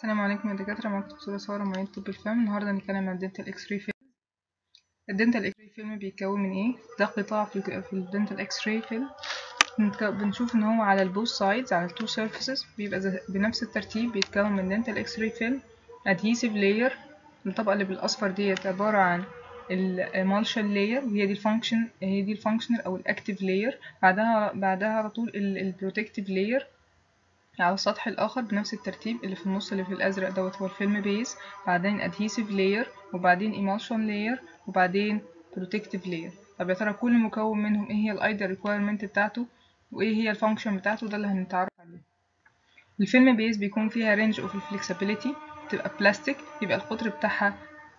السلام عليكم يا دكاترة معاكم دكتورة سارة معيد طب الفم النهاردة هنتكلم عن الدنتال اكس راي فيلم الدنتال اكس راي فيلم بيتكون من ايه؟ ده قطاع في, في الدنتال اكس راي فيلم بنشوف ان هو على البوث سايدز على التو سيرفيسز بيبقى بنفس الترتيب بيتكون من دنتال اكس راي فيلم adhesive layer الطبقة اللي بالاصفر ديت عبارة عن المالشال لاير وهي دي الفانكشن هي دي الفانكشنال او الاكتيف لاير بعدها بعدها على طول البروتكتيف لاير على السطح الآخر بنفس الترتيب اللي في النص اللي في الأزرق دوت هو الفيلم بيز بعدين adhesive layer وبعدين emulsion layer وبعدين protective layer طب يا ترى كل مكون منهم ايه هي الايدر requirement بتاعته وايه هي الفانكشن بتاعته ده اللي هنتعرف عليه الفيلم بيز بيكون فيها range of flexibility بتبقى بلاستيك يبقى القطر بتاعها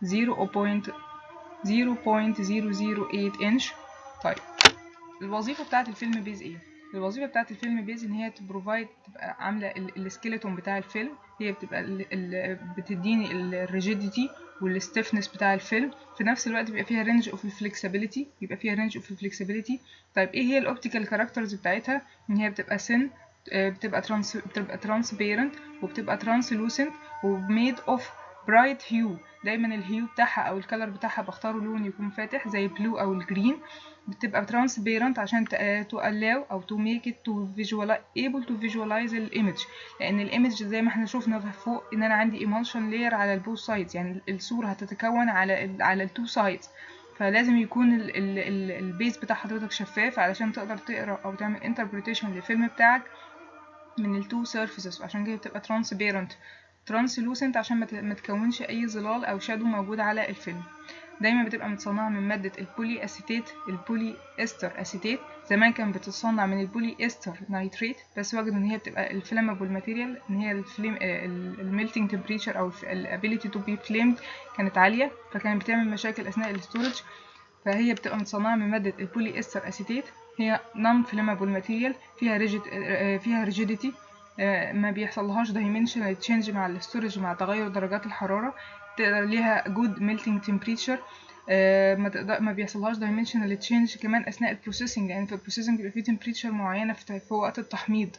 0.008 انش طيب الوظيفة بتاعت الفيلم بيز ايه الوظيفه بتاعه الفيلم بيز ان هي تبروفايد تبقى عامله السكيلتون بتاع الفيلم هي بتبقى ال ال بتديني الريجيديتي والستيفنس بتاع الفيلم في نفس الوقت بيبقى فيها رينج اوف فليكسبيليتي بيبقى فيها رينج اوف فليكسبيليتي طيب ايه هي الاوبتيكال كاركترز بتاعتها ان هي بتبقى سن بتبقى ترانس بتبقى ترانسبيرنت وبتبقى ترانسلوسنت وميد اوف برايت هيو دايما الهيو بتاعها او الكلر بتاعها بختاره لون يكون فاتح زي البلو او الجرين بتبقى transparent عشان to allow او to make it to visualize able to visualize الايمج لان الايمج زي ما احنا شفنا فوق ان انا عندي emulsion layer على البوث سايدز يعني الصورة هتتكون على ال على التو سايدز فلازم يكون ال ال ال البيز بتاع حضرتك شفاف علشان تقدر تقرا او تعمل interpretation للفيلم بتاعك من التو سيرفيسز عشان كده بتبقى transparent translucent عشان ما تكونش اي ظلال او شادو موجود على الفيلم دايما بتبقى متصنعة من مادة البولي أسيتيت البولي استر أسيتيت زمان كان بتتصنع من البولي استر نايتريت بس وجدوا ان هي بتبقى الفلامبل ماتيريال ان هي الفليم الميلتنج تمبريتشر او الابيليتي تو بي فليمد كانت عالية فكانت بتعمل مشاكل اثناء الاستورج فهي بتبقى متصنعة من مادة البولي استر أسيتيت هي نون فلامبل ماتيريال فيها ريجيد فيها ريجيديتي ما بيحصلهاش دايمنشنال تشينج مع الاستورج مع تغير درجات الحرارة تقدر ليها good melting temperature آه ما تقدر ما بيحصلهاش dimensional change كمان اثناء البروسيسنج لان يعني في البروسيسنج بيبقى فيه temperature معينه في, في وقت التحميض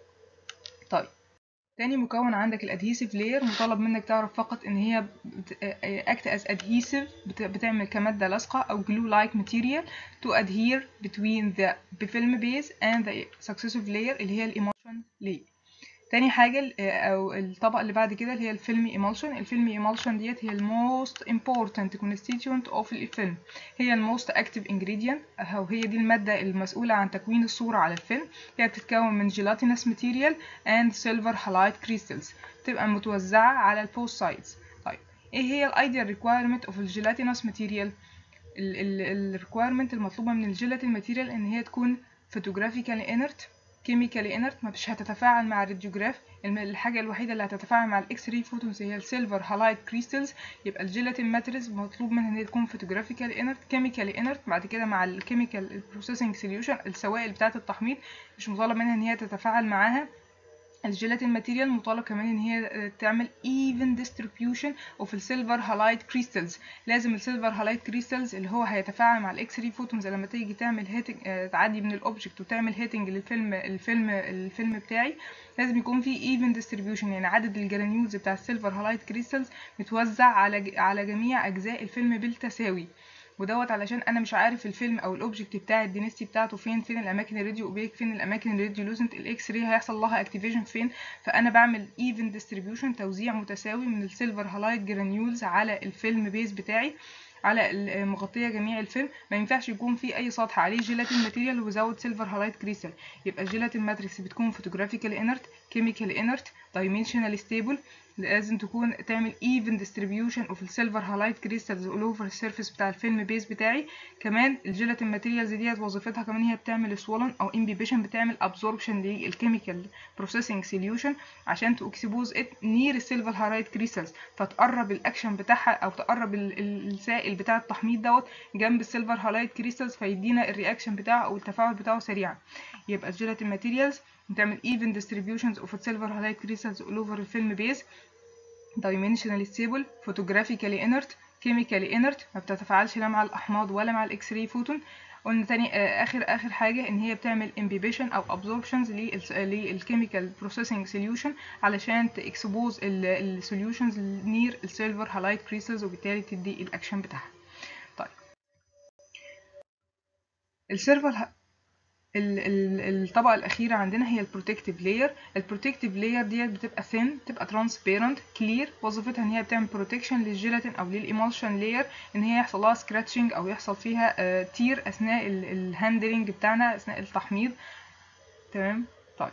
طيب تاني مكون عندك الادهيسيف لاير مطالب منك تعرف فقط ان هي act as adhesive بتعمل كمادة لاصقة او glue like material to adhere between the film base and the successive layer اللي هي الemulsion layer تاني حاجة أو الطبقة اللي بعد كده اللي هي الفيلم emulsion الفيلم emulsion ديت هي الموست important constituent of الفيلم هي الموست active ingredient أو هي دي المادة المسؤولة عن تكوين الصورة على الفيلم هي بتتكون من gelatinous material and silver halide crystals بتبقى متوزعة على البوث سايدز طيب ايه هي الايديال requirement of الجيلاتينوس material الريكويرمنت المطلوبة من الجيلاتين ماتيريال ان هي تكون photographically inert كيميكالي انرت مش هتتفاعل مع الراديوجراف الحاجه الوحيده اللي هتتفاعل مع الاكس راي فوتونز هي السيلفر هالايت كريستلز يبقى الجيلاتين ماتريز مطلوب منها ان هي تكون فوتوجرافيكالي انرت كيميكالي انرت بعد كده مع الكيميكال بروسيسنج سوليوشن السوائل بتاعه التحميض مش مطالب منها ان هي تتفاعل معاها الجيلاتين ماتيريال مطالب كمان ان هي تعمل even distribution of السيلفر هالايت كريستلز لازم السيلفر هالايت كريستلز اللي هو هيتفاعل مع الاكس راي فوتونز لما تيجي تعمل هيتنج تعدي من الاوبجكت وتعمل هيتنج للفيلم الفيلم الفيلم بتاعي لازم يكون في even distribution يعني عدد الجرانيولز بتاع السيلفر هالايت كريستلز متوزع على على جميع اجزاء الفيلم بالتساوي ودوت علشان انا مش عارف الفيلم او الاوبجكت بتاع الدينستي بتاعته فين فين الاماكن الراديو اوبيك فين الاماكن الراديو لوزنت الاكس راي هيحصل لها اكتيفيشن فين فانا بعمل ايفن ديستريبيوشن توزيع متساوي من السيلفر هالايت جرانيولز على الفيلم بيز بتاعي على مغطيه جميع الفيلم ما ينفعش يكون في اي سطح عليه جيلاتين ماتيريال وزود سيلفر هالايت كريستال يبقى الجيلاتين ماتريكس بتكون فوتوجرافيكالي انرت كيميكالي انرت دايمنشنال ستيبل لازم تكون تعمل even distribution of السيلفر هالايت كريستالز all over السيرفيس بتاع الفيلم بيز بتاعي كمان الجيلاتين ماتيريالز ديت وظيفتها كمان هي بتعمل swollen او imbibition بتعمل absorption للكيميكال بروسيسنج سوليوشن عشان تاكسبوز ات نير السيلفر هالايت كريستالز فتقرب الاكشن بتاعها او تقرب السائل بتاع التحميض دوت جنب السيلفر هالايت كريستالز فيدينا الرياكشن بتاعه او التفاعل بتاعه سريعا يبقى الجيلاتين ماتيريالز بتعمل even distributions of silver halide crystals all over الفيلم base dimensionally stable photographically inert chemically inert ما بتتفاعلش لا مع الأحماض ولا مع الإكس راي فوتون قلنا تاني آه، اخر اخر حاجه ان هي بتعمل امبيبيشن او ابزوربشنز للكيميكال بروسيسنج سوليوشن علشان تاكسبوز السوليوشنز نير السيلفر هالايت كريستلز وبالتالي تدي الاكشن بتاعها طيب السيلفر ال- ال- الطبقة الأخيرة عندنا هي البروتكتيف لاير البروتكتيف لاير ديت بتبقى thin بتبقى transparent clear وظيفتها ان هي بتعمل بروتكشن للجيلاتين او للإيمولشن لاير ان هي يحصل لها سكراتشنج او يحصل فيها تير اثناء الهاندلنج بتاعنا اثناء التحميض تمام طيب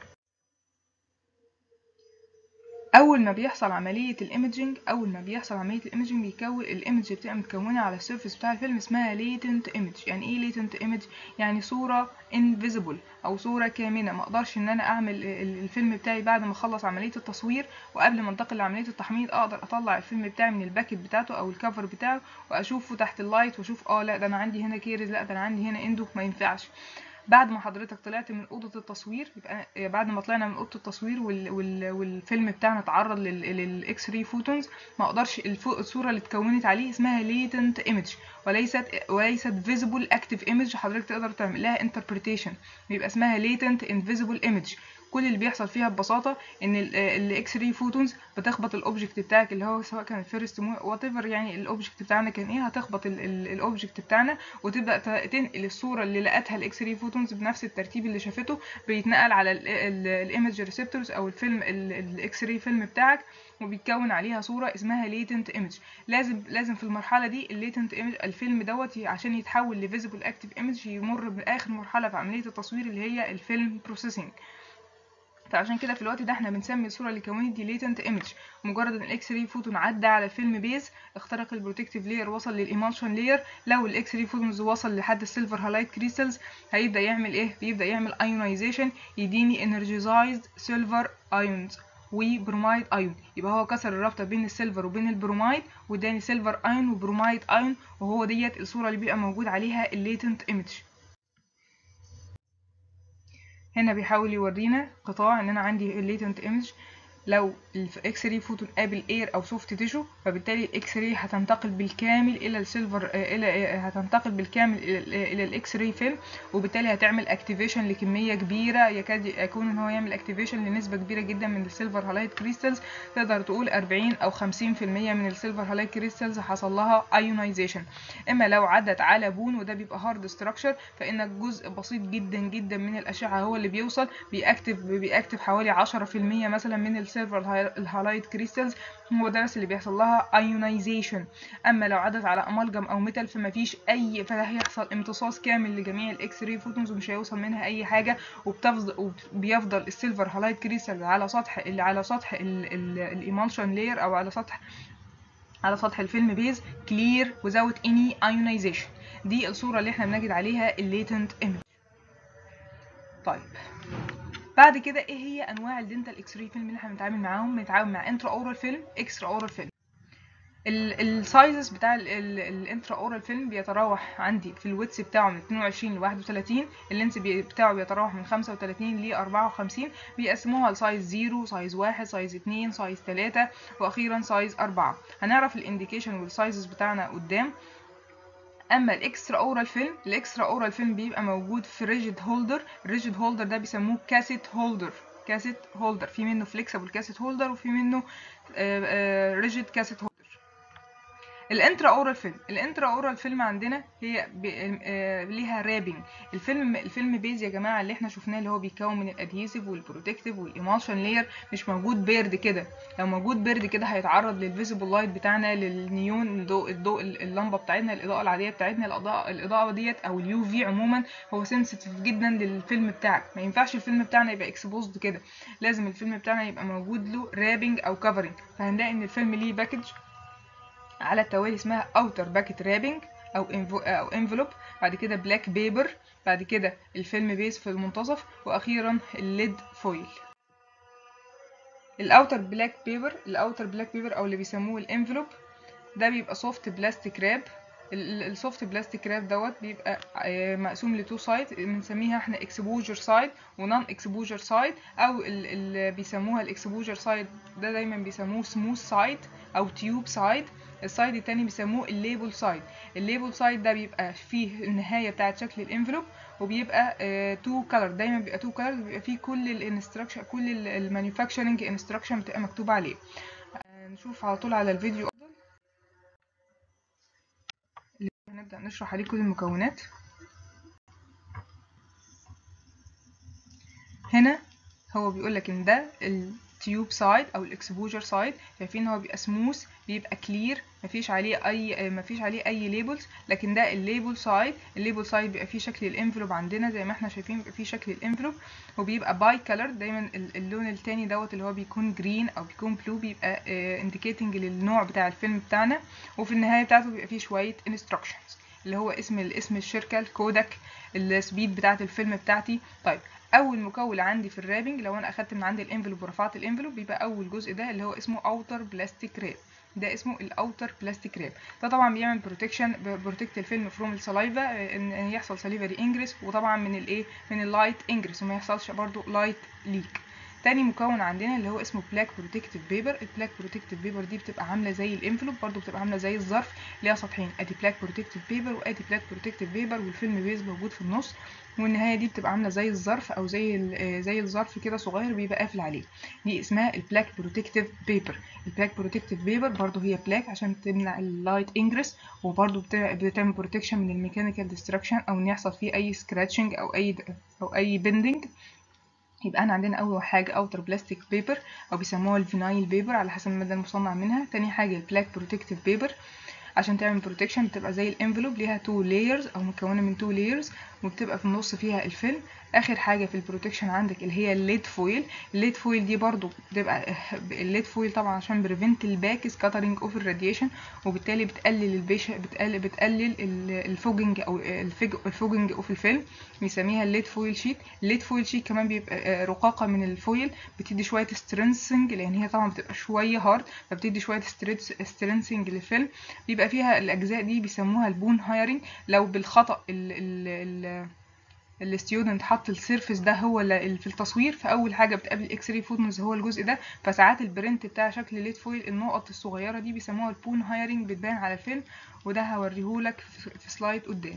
اول ما بيحصل عمليه الايمجنج اول ما بيحصل عمليه الايمجنج بيكون الايمج بتبقى متكونه على السيرفيس بتاع الفيلم اسمها latent image يعني ايه latent image يعني صوره invisible او صوره كامنه ما اقدرش ان انا اعمل ال- الفيلم بتاعي بعد ما اخلص عمليه التصوير وقبل ما انتقل لعمليه التحميض اقدر اطلع الفيلم بتاعي من الباكت بتاعته او الكفر بتاعه واشوفه تحت اللايت واشوف اه لا ده انا عندي هنا كيرز لا ده انا عندي هنا اندو ما ينفعش بعد ما حضرتك طلعت من اوضه التصوير يبقى أنا- بعد ما طلعنا من اوضه التصوير وال... وال... والفيلم بتاعنا اتعرض لل... للاكس راي فوتونز ما اقدرش الفو... الصوره اللي اتكونت عليه اسمها ليتنت ايمج وليست وليست فيزيبل اكتيف ايمج حضرتك تقدر تعمل لها انتربريتيشن يبقى اسمها ليتنت انفيزيبل ايمج كل اللي بيحصل فيها ببساطه ان الاكس راي فوتونز بتخبط الاوبجكت بتاعك اللي هو سواء كان الفيرست وات ايفر يعني الاوبجكت بتاعنا كان ايه هتخبط الاوبجكت بتاعنا وتبدا ت- تنقل الصوره اللي لقتها الاكس راي فوتونز بنفس الترتيب اللي شافته بيتنقل على الايمج ريسبتورز او الفيلم الاكس راي فيلم بتاعك وبيتكون عليها صوره اسمها ليتنت ايمج لازم لازم في المرحله دي الليتنت ايمج الفيلم دوت ي- عشان يتحول لفيزيبل اكتيف ايمج يمر باخر مرحله في عمليه التصوير اللي هي الفيلم بروسيسنج فعشان كده في الوقت ده احنا بنسمي الصوره اللي كونت دي ليتنت ايمج مجرد ان الاكس راي فوتون عدى على الفيلم بيز اخترق البروتكتيف لاير وصل للايمالشن لاير لو الاكس راي فوتونز وصل لحد السيلفر هالايت كريستالز هيبدا يعمل ايه بيبدا يعمل ايونايزيشن يديني انرجيزايزد سيلفر ايونز وبرومايد ايون يبقى هو كسر الرابطه بين السيلفر وبين البرومايد واداني سيلفر ايون وبرومايد ايون وهو ديت الصوره اللي بيبقى موجود عليها الليتنت ايمج هنا بيحاول يورينا قطاع ان انا عندي الليتنت ايمج لو الاكس راي فوتون قابل اير او سوفت تيشو فبالتالي الاكس راي هتنتقل بالكامل الى السيلفر آه، الى آه، هتنتقل بالكامل الى الى الاكس راي فيلم وبالتالي هتعمل اكتيفيشن لكميه كبيره يكاد يكون ان هو يعمل اكتيفيشن لنسبه كبيره جدا من السيلفر هالايت كريستالز تقدر تقول 40 او 50% من السيلفر هالايت كريستالز حصل لها ايونايزيشن اما لو عدت على بون وده بيبقى هارد ستراكشر فان جزء بسيط جدا جدا من الاشعه هو اللي بيوصل بيأكتف بيأكتف حوالي 10% مثلا من السيلفر الهالايت كريستالز هو ده بس اللي بيحصل لها ايونايزيشن اما لو عدت على امالجم او ميتال فما فيش اي فهيحصل امتصاص كامل لجميع الاكس راي فوتونز ومش هيوصل منها اي حاجه وبتفضل وبيفضل السيلفر هالايت كريستال على سطح اللي على سطح الايمالشن لاير او على سطح على سطح الفيلم بيز كلير without any ionization دي الصورة اللي احنا بنجد عليها الليتنت ايمج طيب بعد كده ايه هي انواع الدنتال اكس راي فيلم اللي احنا بنتعامل معاهم بنتعامل مع انترا اورال فيلم اكسترا اورال فيلم السايزز بتاع الانترا اورال فيلم بيتراوح عندي في الويتس بتاعه من 22 ل 31 اللينس بي- بتاعه بيتراوح من 35 ل 54 بيقسموها لسايز 0 سايز 1 سايز 2 سايز 3 واخيرا سايز 4 هنعرف الانديكيشن والسايزز بتاعنا قدام اما الاكسترا اورال فيلم الاكسترا اورال فيلم بيبقى موجود في ريجيد هولدر الريجيد هولدر ده بيسموه كاسيت هولدر كاسيت هولدر في منه فليكسبل كاسيت هولدر وفي منه ريجيد كاسيت هولدر الانترا اورال فيلم الانترا اورال فيلم عندنا هي ب... آه، ليها رابنج الفيلم الفيلم بيز يا جماعه اللي احنا شفناه اللي هو بيتكون من الادهيسيف والبروتكتيف والايمالشن لاير مش موجود بيرد كده لو موجود بيرد كده هيتعرض للفيزيبل لايت بتاعنا للنيون الضوء الضوء اللمبه بتاعتنا الاضاءه العاديه بتاعتنا الاضاءه الاضاءه ديت او اليو في عموما هو سنسيتيف جدا للفيلم بتاعك ما ينفعش الفيلم بتاعنا يبقى اكسبوزد كده لازم الفيلم بتاعنا يبقى موجود له رابنج او كفرنج فهنلاقي ان الفيلم ليه باكج على التوالي اسمها اوتر باكيت رابنج او انفو او انفلوب بعد كده بلاك بيبر بعد كده الفيلم بيس في المنتصف واخيرا الليد فويل الاوتر بلاك بيبر الاوتر بلاك بيبر او اللي بيسموه الانفلوب ده بيبقى سوفت بلاستيك راب السوفت بلاستيك راب دوت بيبقى آه، مقسوم لتو سايد بنسميها احنا اكسبوجر سايد ونون اكسبوجر سايد او اللي بيسموها الاكسبوجر سايد ده دايما بيسموه سموث سايد او تيوب سايد السايد التاني بيسموه الليبل سايد الليبل سايد ده بيبقى فيه النهايه بتاعه شكل الانفلوب وبيبقى تو كلر دايما بيبقى تو كلر بيبقى فيه كل الانستراكشن كل المانيفاكتشرنج انستراكشن بتبقى مكتوب عليه آه، نشوف على طول على الفيديو افضل اللي هنبدا نشرح عليه كل المكونات هنا هو بيقول لك ان ده التيوب سايد او الاكسبوجر سايد شايفين هو بيبقى سموث بيبقى كلير مفيش عليه اي مفيش عليه اي ليبلز لكن ده الليبل سايد الليبل سايد بيبقى فيه شكل الانفلوب عندنا زي ما احنا شايفين بيبقى فيه شكل الانفلوب وبيبقى باي كلر دايما ال- اللون التاني دوت اللي هو بيكون جرين او بيكون بلو بيبقى انديكيتنج للنوع بتاع الفيلم بتاعنا وفي النهايه بتاعته بيبقى فيه شويه انستراكشنز اللي هو اسم اسم الشركه الكودك السبيد بتاعه الفيلم بتاعتي طيب اول مكون عندي في الرابنج لو انا اخدت من عندي الانفلوب ورفعت الانفلوب بيبقى اول جزء ده اللي هو اسمه اوتر بلاستيك راب ده اسمه الاوتر بلاستيك راب ده طبعا بيعمل بروتكشن بروتكت الفيلم فروم السلايفا ان إن يحصل سليفري انجريس وطبعا من الايه من اللايت انجريس وما يحصلش برضو لايت ليك تاني مكون عندنا اللي هو اسمه بلاك بروتكتيف بيبر البلاك بروتكتيف بيبر دي بتبقى عامله زي الانفلوب برضو بتبقى عامله زي الظرف ليها سطحين ادي بلاك بروتكتيف بيبر وادي بلاك بروتكتيف بيبر والفيلم بيز موجود في النص والنهايه دي بتبقى عامله زي الظرف او زي ال- آه زي الظرف كده صغير بيبقى قافل عليه دي اسمها البلاك بروتكتيف بيبر البلاك بروتكتيف بيبر برضو هي بلاك عشان تمنع اللايت انجريس وبرضو بت- بتعمل بروتكشن من الميكانيكال ديستراكشن او ان يحصل فيه اي سكراتشنج او اي او اي بندنج يبقى احنا عندنا اول حاجه اوتر بلاستيك بيبر او بيسموها الفينايل بيبر على حسب الماده المصنع منها تاني حاجه البلاك بروتكتيف بيبر عشان تعمل بروتكشن بتبقى زي الانفلوب ليها تو لايرز او مكونه من تو لايرز وبتبقى في النص فيها الفيلم اخر حاجه في البروتكشن عندك اللي هي الليد فويل الليد فويل دي برضو بتبقى الليد فويل طبعا عشان بريفنت الباك سكاترينج اوف الراديشن وبالتالي بتقلل البيش بتقلل بتقلل ال- الفوجنج او الفج- الفوجنج اوف الفيلم بنسميها الليد فويل شيت الليد فويل شيت كمان بيبقى آه، رقاقه من الفويل بتدي شويه سترنسنج لان هي طبعا بتبقى شويه هارد فبتدي شويه سترنسنج للفيلم بيبقى فيها الاجزاء دي بيسموها البون هايرنج لو بالخطا ال ال ال الستودنت حط السيرفيس ده هو اللي في التصوير فاول حاجه بتقابل الاكس راي فوتونز هو الجزء ده فساعات البرنت بتاع شكل ليد فويل النقط الصغيره دي بيسموها البون هايرنج بتبان على الفيلم وده هوريهولك في في سلايد قدام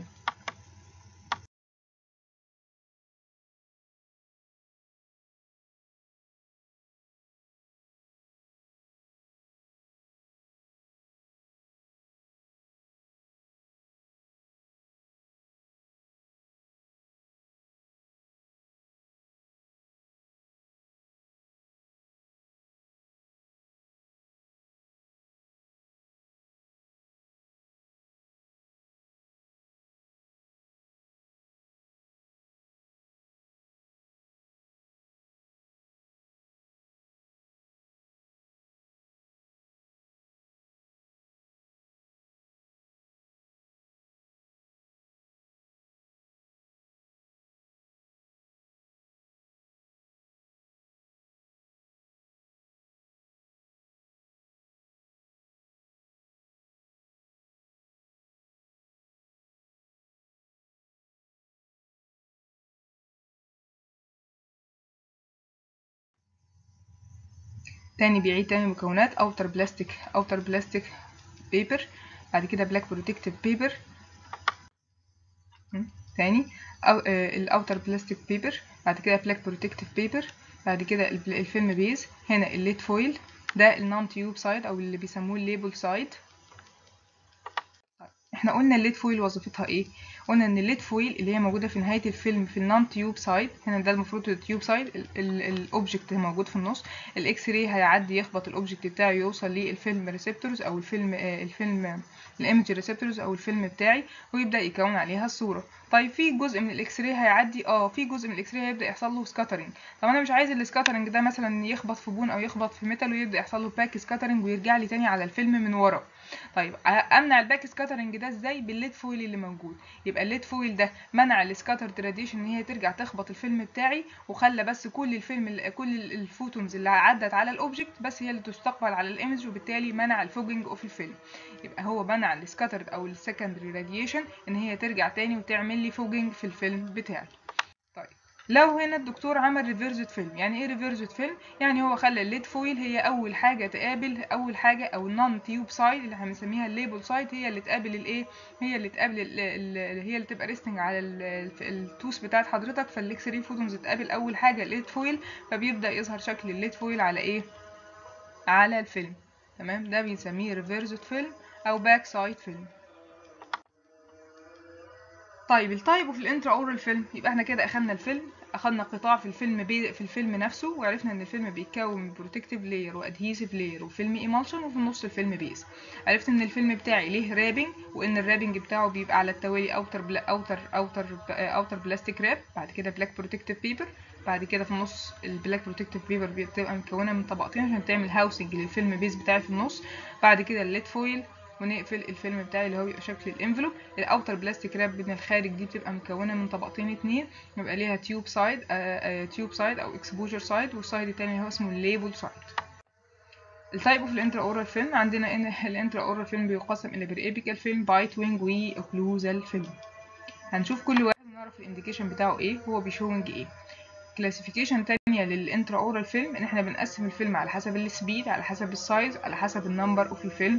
تاني بيعيد تاني مكونات اوتر بلاستيك اوتر بلاستيك بيبر بعد كده بلاك بروتكتيف بيبر تاني أو الاوتر بلاستيك بيبر بعد كده بلاك بروتكتيف بيبر بعد كده البل- الفيلم بيز هنا الليد فويل ده النون تيوب سايد او اللي بيسموه الليبل سايد احنا قلنا الليد فويل وظيفتها ايه قلنا ان الليد فويل اللي هي موجوده في نهايه الفيلم في النون تيوب سايد هنا ده المفروض التيوب سايد الاوبجكت موجود في النص الاكس راي هيعدي يخبط الاوبجكت بتاعه يوصل للفيلم ريسبتورز او الفيلم آه، الفيلم الايمج ريسبتورز او الفيلم بتاعي ويبدا يكون عليها الصوره طيب في جزء من الاكس راي هيعدي اه في جزء من الاكس راي هيبدا يحصل له سكاترنج طب انا مش عايز السكاترنج ده مثلا يخبط في بون او يخبط في ميتال ويبدا يحصل له باك سكاترنج ويرجع لي تاني على الفيلم من ورا طيب ع- امنع الباك سكاترنج ده ازاي بالليد فويل اللي موجود يبقى يبقى الليد فويل ده منع السكاترد راديشن ان هي ترجع تخبط الفيلم بتاعي وخلى بس كل الفيلم كل الفوتونز اللي عدت على الاوبجكت بس هي اللي تستقبل على الايمج وبالتالي منع الفوجنج اوف الفيلم يبقى هو منع السكاترد او السكندري راديشن ان هي ترجع تاني وتعمل لي فوجنج في الفيلم بتاعي طيب لو هنا الدكتور عمل ريفيرزد فيلم يعني ايه ريفيرزد فيلم يعني هو خلى الليد فويل هي اول حاجه تقابل اول حاجه او النون تيوب سايد اللي هنسميها الليبل سايد هي اللي تقابل الايه هي اللي تقابل ال ال هي اللي تبقى ريستنج على التوس بتاعت حضرتك فالاكس راي فوتونز تقابل اول حاجه الليد فويل فبيبدا يظهر شكل الليد فويل على ايه على الفيلم تمام ده بنسميه ريفيرزد فيلم او باك سايد فيلم طيب التايب اوف الانترا اورال فيلم يبقى احنا كده اخدنا الفيلم اخدنا قطاع في الفيلم بي في الفيلم نفسه وعرفنا ان الفيلم بيتكون من بروتكتيف لاير وادهيسيف لاير وفيلم ايمالشن وفي النص الفيلم بيس عرفت ان الفيلم بتاعي ليه رابنج وان الرابنج بتاعه بيبقى على التوالي اوتر بلا اوتر اوتر اوتر بلاستيك راب بعد كده بلاك بروتكتيف بيبر بعد كده في النص البلاك بروتكتيف بيبر بتبقى مكونه من طبقتين عشان تعمل هاوسنج للفيلم بيس بتاعي في النص بعد كده الليد فويل ونقفل الفيلم بتاعي اللي هو بيبقى شكل الانفلوب الاوتر بلاستيك راب من الخارج دي بتبقى مكونه من طبقتين اتنين بيبقى ليها تيوب سايد تيوب سايد او اكسبوجر سايد والسايد التاني اللي هو اسمه الليبل سايد التايب اوف الانترا اورال فيلم عندنا ان الانترا اورال فيلم بيقسم الى بريبيكال فيلم بايت وينج واوكلوزال فيلم هنشوف كل واحد ونعرف الانديكيشن بتاعه ايه هو بيشوينج ايه كلاسيفيكيشن تانية للانترا اورال فيلم ان احنا بنقسم الفيلم على حسب السبيد على حسب السايز على حسب النمبر اوف الفيلم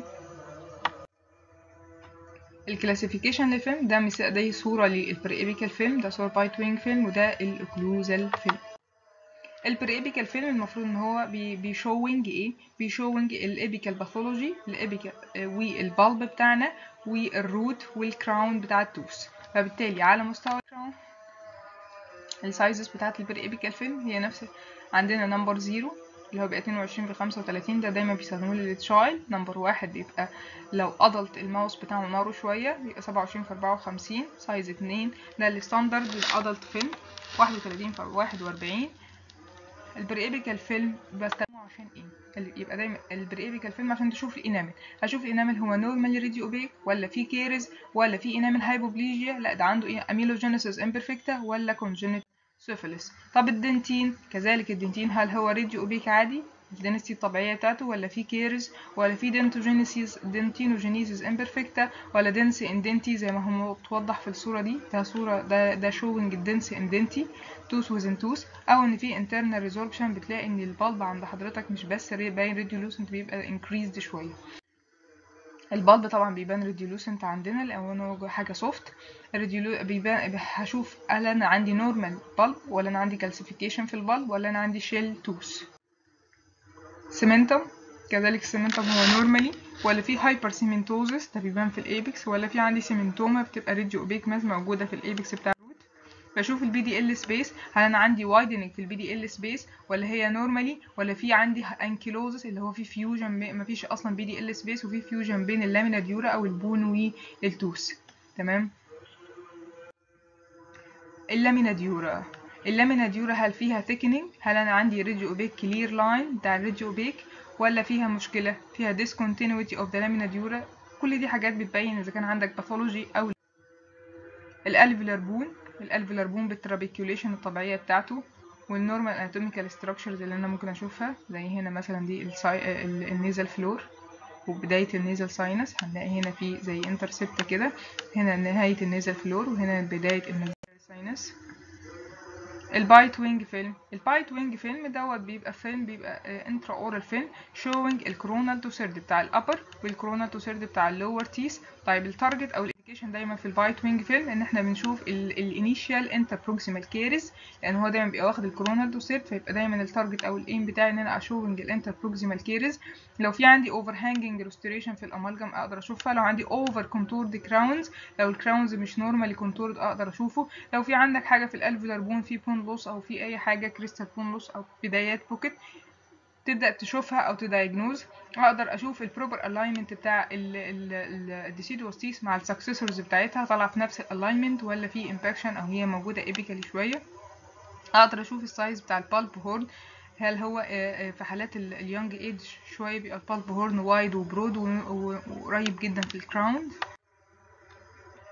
الكلاسيفيكيشن للفيلم ده مثال ده صورة للبريبيكال فيلم ده صورة بايت وينج فيلم وده الاوكلوزال فيلم البريبيكال فيلم المفروض ان هو بي بيشوينج ايه بيشوينج الابيكال باثولوجي الابيكال والبالب بتاعنا والروت والكراون بتاع التوس فبالتالي على مستوى الكراون السايزز بتاعت البريبيكال فيلم هي نفس عندنا نمبر زيرو اللي هو بيبقى 22 في 35 ده دايما بيستخدموه للتشايلد نمبر واحد بيبقى لو ادلت الماوس بتاعه ناره شوية بيبقى 27 في 54 سايز 2 ده الستاندرد للادلت فيلم 31 في 41 البريبيكال فيلم بستخدمه عشان ايه يبقى دايما البريبيكال فيلم عشان تشوف الانامل هشوف الانامل هو نورمال ريدي اوبيك ولا في كيرز ولا في انامل هايبوبليجيا لا ده عنده ايه اميلوجينيسيس امبرفكتا ولا كونجنت سيفيلس طب الدنتين كذلك الدنتين هل هو ريديو اوبيك عادي الدنسيتي الطبيعيه بتاعته ولا في كيرز ولا في دنتوجينيسيس دنتينوجينيسيس امبرفكتا ولا دنسي اندنتي زي ما هو متوضح في الصوره دي ده صوره ده ده شوينج الدنسي اندنتي توس وزن توس او ان في انترنال ريزوربشن بتلاقي ان البلب عند حضرتك مش بس باين ريديولوسنت بيبقى انكريزد شويه البلب طبعا بيبان ريديولوسنت عندنا لانه حاجه سوفت الريديولو بيبان هشوف هل انا عندي نورمال بلب ولا انا عندي كالسيفيكيشن في البلب ولا انا عندي شيل توس سيمنتم كذلك السيمنتم هو نورمالي ولا في هايبر سيمنتوزس ده بيبان في الايبكس ولا في عندي سيمنتوما بتبقى ريديو اوبيك ماس موجوده في الايبكس بتاع الروت بشوف البي دي ال سبيس هل انا عندي وايدنج في البي دي ال سبيس ولا هي نورمالي ولا في عندي انكيلوزس اللي هو في فيوجن مفيش اصلا بي دي ال سبيس وفي فيوجن بين اللامينا ديورا او البون والتوس تمام اللامينا ديورا اللامينا ديورا هل فيها ثيكنينج هل انا عندي ريديو اوبيك كلير لاين بتاع الريديو اوبيك ولا فيها مشكله فيها discontinuity of the lamina dura كل دي حاجات بتبين اذا كان عندك باثولوجي او الالفيلر بون الالفيلر بون بالترابيكيوليشن الطبيعيه بتاعته والنورمال اناتوميكال ستراكشرز اللي انا ممكن اشوفها زي هنا مثلا دي الساي... النيزل فلور وبداية النيزل ساينس هنلاقي هنا في زي انترسبت كده هنا نهاية النيزل فلور وهنا بداية النيزل ساينس البايت وينج فيلم البايت وينج فيلم دوت بيبقى فيلم بيبقى انترا اورال فيلم شوينج الكورونال تو سيرد بتاع الابر والكورونال تو سيرد بتاع اللور تيس طيب التارجت او الانديكيشن دايما في البايت وينج فيلم ان احنا بنشوف الانيشال انتر بروكسيمال كيرز لان هو دايما بيبقى واخد الكورونال تو سيرد فيبقى دايما التارجت او الايم بتاعي ان انا اشوفنج الانتر بروكسيمال كيرز لو في عندي اوفر هانجنج ريستوريشن في الامالجم اقدر اشوفها لو عندي اوفر كونتورد كراونز لو الكراونز مش نورمالي كونتورد اقدر اشوفه لو في عندك حاجه في الالفيلر بون في بون لوس او في اي حاجه كريستال بون لوس او بدايات بوكيت تبدا تشوفها او تدايجنوز اقدر اشوف البروبر الاينمنت بتاع الديسيدوستيس مع السكسسورز بتاعتها طالعه في نفس الالاينمنت ولا في امباكشن او هي موجوده ايبيكالي شويه اقدر اشوف السايز بتاع البالب هورن هل هو في حالات اليونج ايج شويه بيبقى البالب هورن وايد وبرود وقريب جدا في الكراون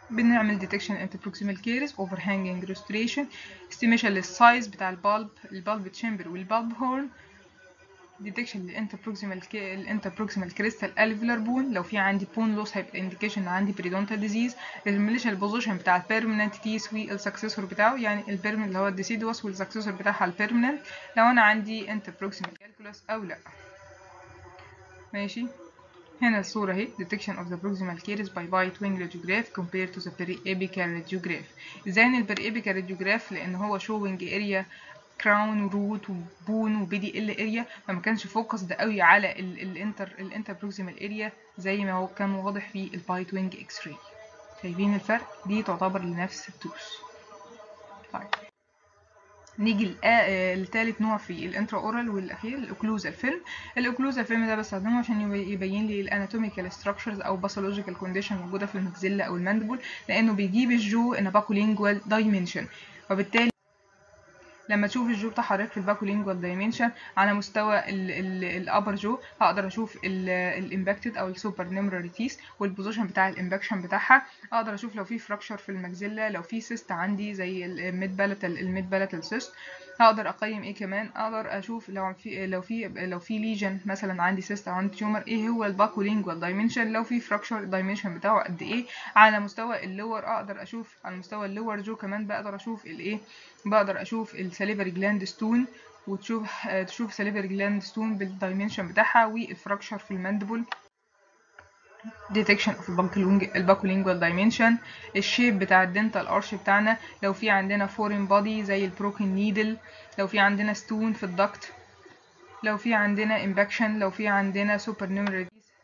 بنعمل ديتكشن انت بروكسيمال كيرس اوفر هانجنج ريستوريشن استيميشن للسايز بتاع البالب البالب تشامبر والبالب هورن ديتكشن للانتر بروكسيمال الانتر بروكسيمال كريستال الفيلر بون لو في عندي بون لوس هيبقى انديكيشن ان عندي بريدونتال ديزيز الميليشن البوزيشن بتاع البيرمننت تيس والسكسسور بتاعه يعني البيرمننت اللي هو الديسيدوس والسكسسور بتاعها البيرمننت لو انا عندي انتر بروكسيمال كالكولس او لا ماشي هنا الصورة اهي detection of the proximal caries by bite wing radiograph compared to the periapical radiograph ازاي ان البريابيكال radiograph لان هو showing area كراون وروت وبون وبيدي ال اريا فما كانش فوكس ده قوي على الانتر الانتر بروكسيمال اريا زي ما هو كان واضح في البايت وينج اكس راي شايفين الفرق دي تعتبر لنفس التوس طيب نيجي لتالت نوع في الانترا اورال والاخير الاوكلوزال فيلم الاوكلوزال فيلم ده بستخدمه عشان يبين لي الاناتوميكال ستراكشرز او باثولوجيكال كونديشن موجوده في المكزيلا او الماندبل لانه بيجيب الجو ان باكولينجوال دايمنشن وبالتالي لما تشوف الجو بتاع حضرتك في الباكولينجوال دايمنشن على مستوى الابر جو هقدر اشوف الامباكتد او السوبر نيمراري تيس والبوزيشن بتاع الامباكشن بتاعها اقدر اشوف لو في فراكشر في المجزله لو في سيست عندي زي الميد بالاتال الميد بالاتال سيست هقدر اقيم ايه كمان اقدر اشوف لو في لو في لو في ليجن مثلا عندي سيست او عندي تيومر ايه هو الباكولينجوال دايمنشن لو في فراكشر الدايمنشن بتاعه قد ايه على مستوى اللور اقدر اشوف على مستوى اللور جو كمان بقدر اشوف الايه بقدر اشوف السليفري جلاند ستون وتشوف تشوف سليفري جلاند ستون بالدايمنشن بتاعها والفراكشر في الماندبل detection of الباكولينجوال dimension الشيب بتاع الدنتال ارش بتاعنا لو في عندنا foreign body زي البروكن نيدل لو في عندنا ستون في الدكت لو في عندنا امباكشن لو في عندنا سوبر نيمرال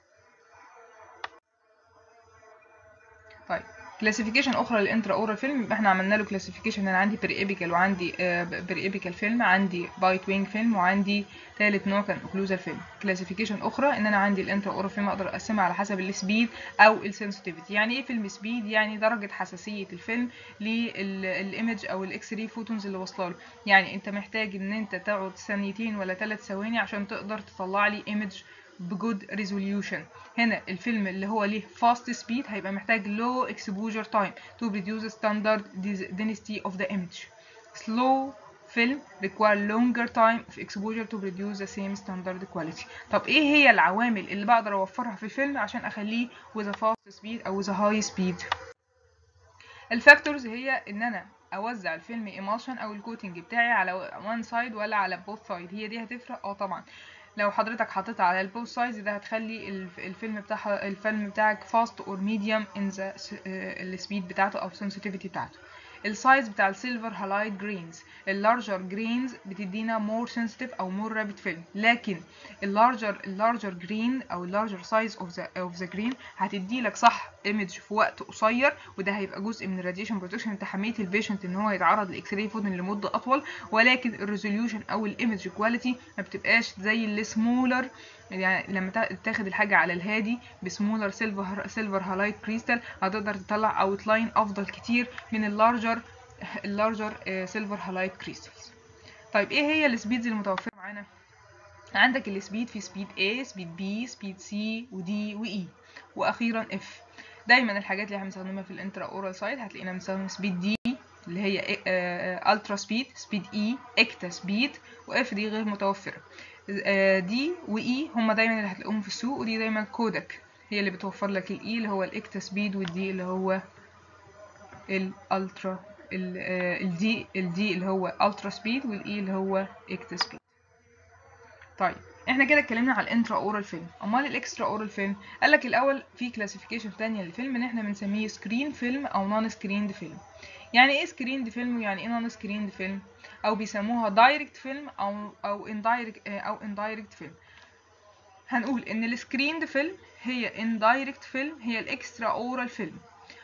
طيب كلاسيفيكيشن اخرى للانترا اورال فيلم يبقى احنا عملنا له كلاسيفيكيشن انا عندي بري ايبيكال وعندي بري ايبيكال فيلم عندي بايت وينج فيلم وعندي ثالث نوع كان اوكلوزال فيلم كلاسيفيكيشن اخرى ان انا عندي الانترا اورال فيلم اقدر اقسمها على حسب السبيد او السنسيتيفيتي يعني ايه فيلم سبيد يعني درجه حساسيه الفيلم للايمج او الاكس راي فوتونز اللي واصله له يعني انت محتاج ان انت تقعد ثانيتين ولا ثلاث ثواني عشان تقدر تطلع لي ايمج بجود ريزوليوشن هنا الفيلم اللي هو ليه فاست سبيد هيبقى محتاج لو اكسبوجر تايم تو reduce standard density of the image slow film require longer time of exposure to produce the same standard quality طب ايه هي العوامل اللي بقدر اوفرها في الفيلم عشان اخليه with a fast speed او with a high speed الفاكتورز هي ان انا اوزع الفيلم ايمالشن او الكوتنج بتاعي على one side ولا على both side هي دي هتفرق اه طبعا لو حضرتك حطيتها على البوست سايز ده هتخلي الفيلم بتاعها الفيلم بتاعك فاست اور ميديوم ان ذا السبيد بتاعته او السنسيتيفيتي بتاعته السايز بتاع السيلفر هالايت جرينز اللارجر جرينز بتدينا مور سنسيتيف او مور رابيد فيلم لكن اللارجر اللارجر جرين او اللارجر سايز اوف ذا اوف ذا جرين هتدي لك صح ايمج في وقت قصير وده هيبقى جزء من الراديشن بروتكشن انت حميت البيشنت ان هو يتعرض لاكس راي فوتون لمده اطول ولكن الريزوليوشن او الايمج كواليتي ما بتبقاش زي السمولر يعني لما تاخد الحاجه على الهادي بسمولر سيلفر سيلفر هالايت كريستال هتقدر تطلع اوت لاين افضل كتير من اللارجر اللارجر سيلفر هالايت كريستالز طيب ايه هي السبيدز المتوفره معانا عندك السبيد في سبيد A سبيد B سبيد C ودي وE واخيرا F دايما الحاجات اللي احنا بنستخدمها في الانترا اورال سايد هتلاقينا بنستخدم سبيد دي اللي هي الترا سبيد سبيد اي اكتا سبيد واف دي غير متوفره دي واي هما دايما اللي هتلاقوهم في السوق ودي دايما كودك هي اللي بتوفر لك الاي اللي هو الاكتا سبيد والدي اللي هو الالترا الدي الدي اللي هو الترا سبيد والاي اللي هو اكتا سبيد طيب احنا كده اتكلمنا على الانترا اورال فيلم امال الاكسترا اورال فيلم قال لك الاول في كلاسيفيكيشن ثانيه للفيلم ان احنا بنسميه سكرين فيلم او نون سكريند فيلم يعني ايه سكريند فيلم ويعني ايه نون سكريند فيلم او بيسموها دايركت فيلم او او اندايركت او اندايركت فيلم هنقول ان السكريند فيلم هي اندايركت فيلم هي الاكسترا اورال فيلم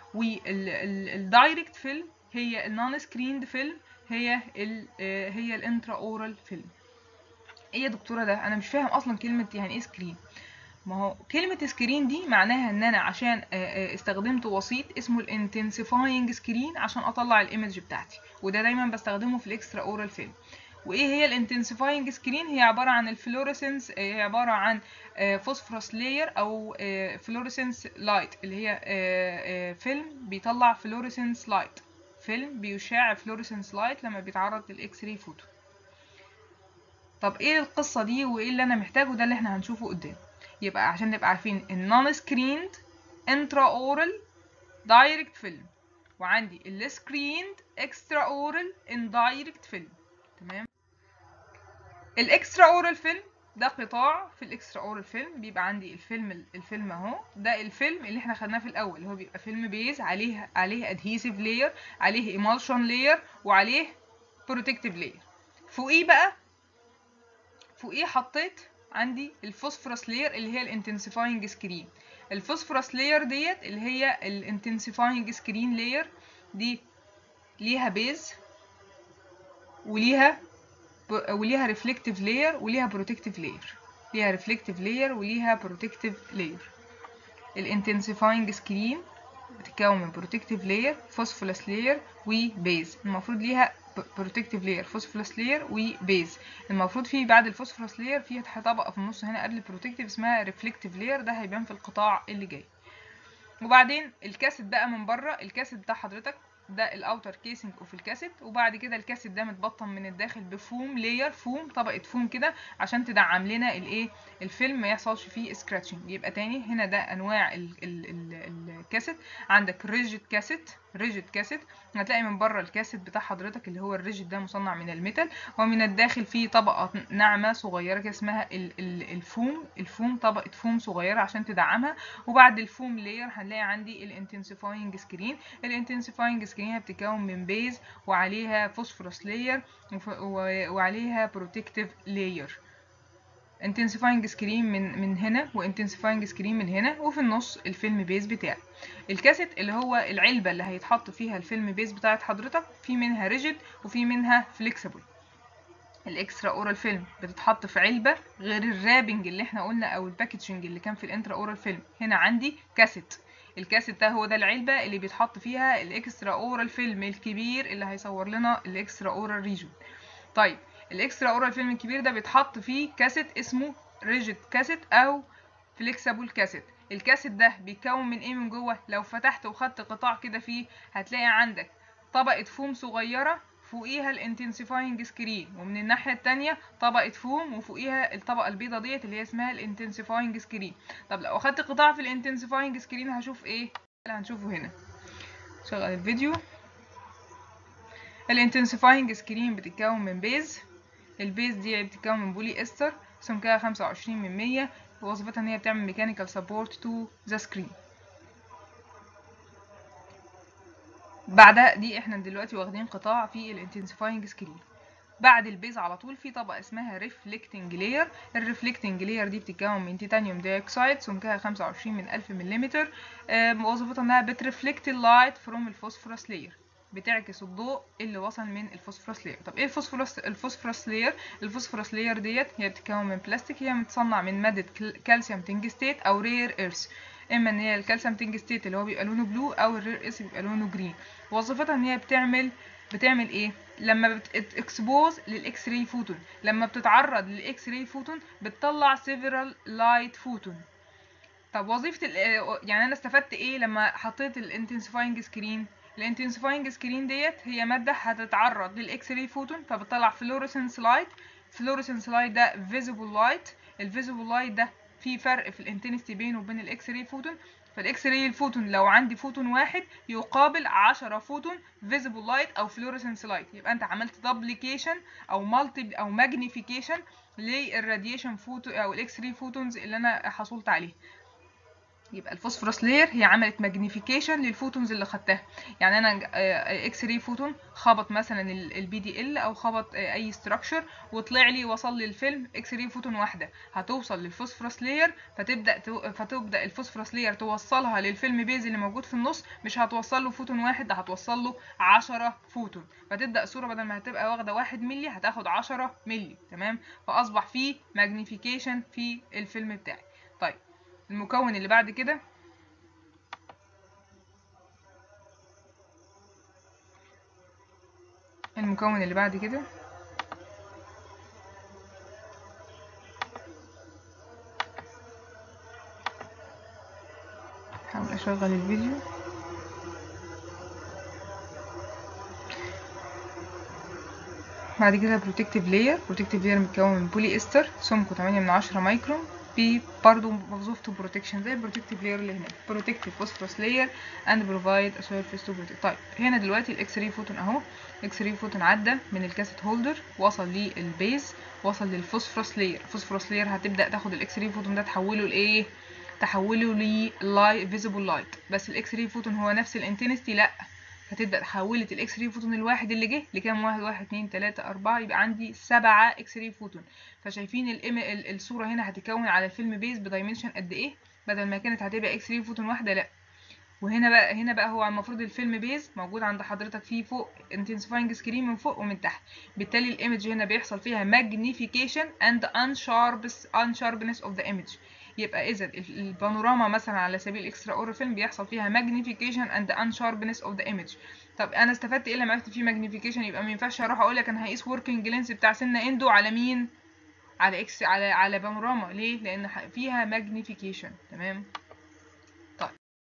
والدايركت فيلم هي النون سكريند فيلم هي ال هي الانترا اورال فيلم ايه يا دكتوره ده انا مش فاهم اصلا كلمه يعني ايه سكرين ما هو كلمة سكرين دي معناها ان انا عشان استخدمت وسيط اسمه الانتنسيفاينج سكرين عشان اطلع الايمج بتاعتي وده دايما بستخدمه في الاكسترا اورال فيلم وايه هي الانتنسيفاينج سكرين هي عباره عن الفلوريسنس هي عباره عن فوسفورس لاير او فلوريسنس لايت اللي هي آه، آه، فيلم بيطلع فلوريسنس لايت فيلم بيشع فلوريسنس لايت لما بيتعرض للاكس راي فوتو طب ايه القصه دي وايه اللي انا محتاجه ده اللي احنا هنشوفه قدام يبقى عشان نبقى عارفين النون سكريند انترا اورال دايركت فيلم وعندي السكريند اكسترا اورال اندايركت فيلم تمام الاكسترا اورال فيلم ده قطاع في الاكسترا اورال فيلم بيبقى عندي الفيلم الفيلم اهو ده الفيلم اللي احنا خدناه في الاول اللي هو بيبقى فيلم بيز عليه عليه ادهيسيف لاير عليه ايمالشن لاير وعليه بروتكتيف لاير فوقيه بقى فوقيه حطيت عندي الفوسفورس لاير اللي هي الانتنسيفاينج سكرين الفوسفورس لاير ديت اللي هي الانتنسيفاينج سكرين لاير دي ليها بيز وليها وليها ريفلكتيف لاير وليها بروتكتيف لاير ليها ريفلكتيف لاير وليها بروتكتيف لاير الانتنسيفاينج سكرين بتتكون من بروتكتيف لاير فوسفورس لاير وبيز المفروض ليها بروتكتيف لاير فوسفورس لاير وبيز المفروض في بعد الفوسفورس لاير في طبقه في النص هنا قبل البروتكتيف اسمها ريفلكتيف لاير ده هيبان في القطاع اللي جاي وبعدين الكاسيت بقى من بره الكاسيت بتاع حضرتك ده الاوتر كيسنج اوف الكاسيت وبعد كده الكاسيت ده متبطن من الداخل بفوم لاير فوم طبقه فوم كده عشان تدعم لنا الايه الفيلم ما يحصلش فيه سكراتشنج يبقى تاني هنا ده انواع ال ال ال الكاسيت عندك ريجيد كاسيت ريجيد كاسيت هتلاقي من بره الكاسيت بتاع حضرتك اللي هو الريجيد ده مصنع من الميتال ومن الداخل فيه طبقه ناعمه صغيره كده اسمها ال ال الفوم الفوم طبقه فوم صغيره عشان تدعمها وبعد الفوم لاير هنلاقي عندي الانتنسيفاينج سكرين الانتنسيفاينج سكرين بتتكون من بيز وعليها فوسفورس لاير وعليها بروتكتيف لاير intensifying سكرين من من هنا وintensifying سكرين من هنا وفي النص الفيلم بيز بتاعي الكاسيت اللي هو العلبه اللي هيتحط فيها الفيلم بيز بتاعت حضرتك في منها ريجيد وفي منها فليكسبل الاكسترا اورال فيلم بتتحط في علبه غير الرابنج اللي احنا قلنا او الباكجنج اللي كان في الانترا اورال فيلم هنا عندي كاسيت الكاسيت ده هو ده العلبه اللي بيتحط فيها الاكسترا اورال فيلم الكبير اللي هيصور لنا الاكسترا اورال ريجون طيب الاكسترا اورال فيلم الكبير ده بيتحط فيه كاسيت اسمه ريجيد كاسيت او فليكسبل كاسيت الكاسيت ده بيتكون من ايه من جوه لو فتحت وخدت قطاع كده فيه هتلاقي عندك طبقه فوم صغيره فوقيها الانتنسيفاينج سكرين ومن الناحيه التانية طبقه فوم وفوقيها الطبقه البيضه ديت اللي هي اسمها الانتنسيفاينج سكرين طب لو اخدت قطاع في الانتنسيفاينج سكرين هشوف ايه اللي هنشوفه هنا شغل الفيديو الانتنسيفاينج سكرين بتتكون من بيز البيز دي بتتكون من بولي استر سمكها خمسة وعشرين من مية ووظيفتها ان هي بتعمل ميكانيكال سبورت تو ذا سكرين بعدها دي احنا دلوقتي واخدين قطاع في الانتنسيفاينج سكرين بعد البيز على طول في طبقه اسمها ريفلكتنج لاير الريفلكتنج لاير دي بتتكون من تيتانيوم دايوكسيد سمكها 25 من 1000 ملم وظيفتها انها بترفلكت اللايت فروم الفوسفورس لاير بتعكس الضوء اللي وصل من الفوسفورس لاير طب ايه الفوسفورس الفوسفورس لاير الفوسفورس لاير ديت هي بتتكون من بلاستيك هي متصنع من ماده كالسيوم تنجستيت او رير ايرث اما ان هي الكالسيوم تنجستيت اللي هو بيبقى لونه بلو او الرير ايرث بيبقى لونه جرين وظيفتها ان هي بتعمل بتعمل ايه لما بتكسبوز للاكس راي فوتون لما بتتعرض للاكس راي فوتون بتطلع سيفرال لايت فوتون طب وظيفه يعني انا استفدت ايه لما حطيت الانتنسيفاينج سكرين الانتنسيفاينج سكرين ديت هي ماده هتتعرض للاكس راي فوتون فبتطلع فلوريسنس لايت فلوريسنس لايت ده فيزيبل لايت الفيزيبل لايت ده في فرق في الانتنستي بينه وبين الاكس راي فوتون فالاكس راي الفوتون لو عندي فوتون واحد يقابل 10 فوتون فيزيبل لايت او فلوريسنس لايت يبقى انت عملت دبليكيشن او مالتي او ماجنيفيكيشن للراديشن فوتو او الاكس راي فوتونز اللي انا حصلت عليه يبقى الفوسفورس لاير هي عملت ماجنيفيكيشن للفوتونز اللي خدتها يعني انا اكس راي فوتون خبط مثلا البي دي ال او خبط اي ستراكشر وطلع لي وصل لي الفيلم اكس راي فوتون واحده هتوصل للفوسفورس لاير فتبدا فتبدا الفوسفورس لاير توصلها للفيلم بيز اللي موجود في النص مش هتوصل له فوتون واحد ده هتوصل له 10 فوتون فتبدا الصوره بدل ما هتبقى واخده 1 مللي هتاخد 10 مللي تمام فاصبح في ماجنيفيكيشن في الفيلم بتاعي طيب المكون اللي بعد كده المكون اللي بعد كده احاول اشغل الفيديو بعد كده بروتكتيف لاير بروتكتيف لاير متكون من بولي استر سمكه 8 من 10 مايكرون في برضه وظيفته بروتكشن زي البروتكتيف لاير اللي هناك بروتكتيف فوسفورس لاير اند بروفايد ا سيرفيس تو بروتكت طيب هنا دلوقتي الاكس راي فوتون اهو الاكس راي فوتون عدى من الكاسيت هولدر وصل للبيز وصل للفوسفورس لاير الفوسفورس لاير هتبدا تاخد الاكس راي فوتون ده تحوله لايه تحوله للايت فيزيبل لايت بس الاكس راي فوتون هو نفس الانتنستي لا هتبدا حولت الاكس راي فوتون الواحد اللي جه لكام واحد واحد اتنين تلاته اربعه يبقى عندي سبعه اكس راي فوتون فشايفين الام ال- الصوره هنا هتتكون على الفيلم بيز بدايمنشن قد ايه بدل ما كانت هتبقى اكس راي فوتون واحده لا وهنا بقى هنا بقى هو المفروض الفيلم بيز موجود عند حضرتك فيه فوق انتنسيفاينج سكرين من فوق ومن تحت بالتالي الايمج هنا بيحصل فيها magnification and unsharpness unsharpness of the image يبقى اذا ال- البانوراما مثلا على سبيل الاكسترا اور فيلم بيحصل فيها magnification and unsharpness of the image طب انا استفدت ايه لما عرفت فيه magnification يبقى ما ينفعش اروح اقول لك انا هقيس working lens بتاع سنه اندو على مين على اكس على على بانوراما ليه لان ح- فيها magnification تمام طيب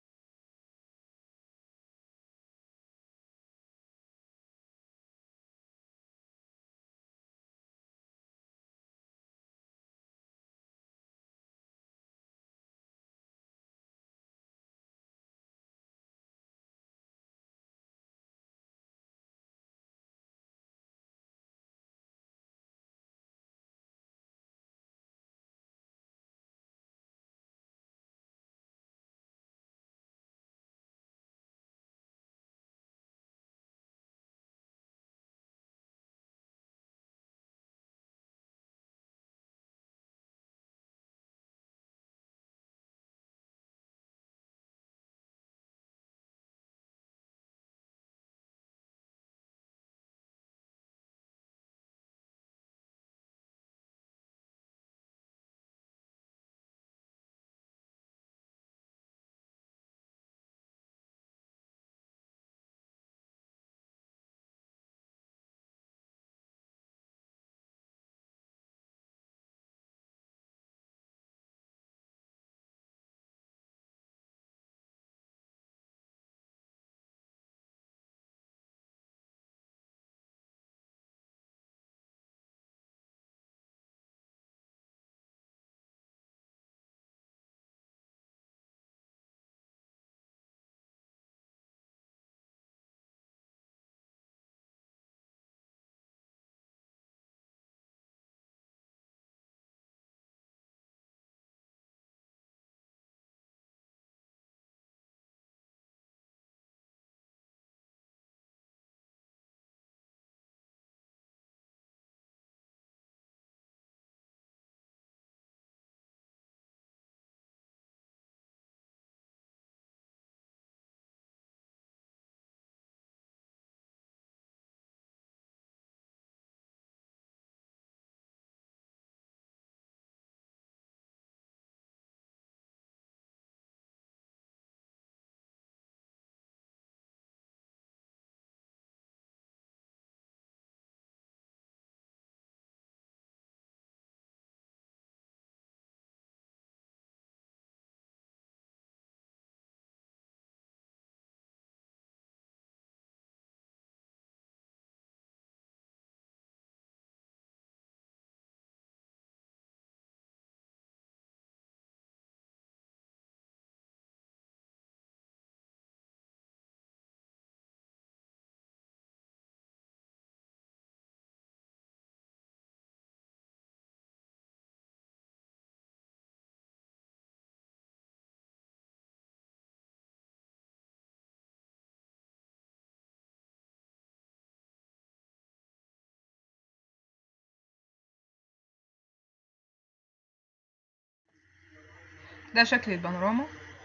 ده شكل البانوراما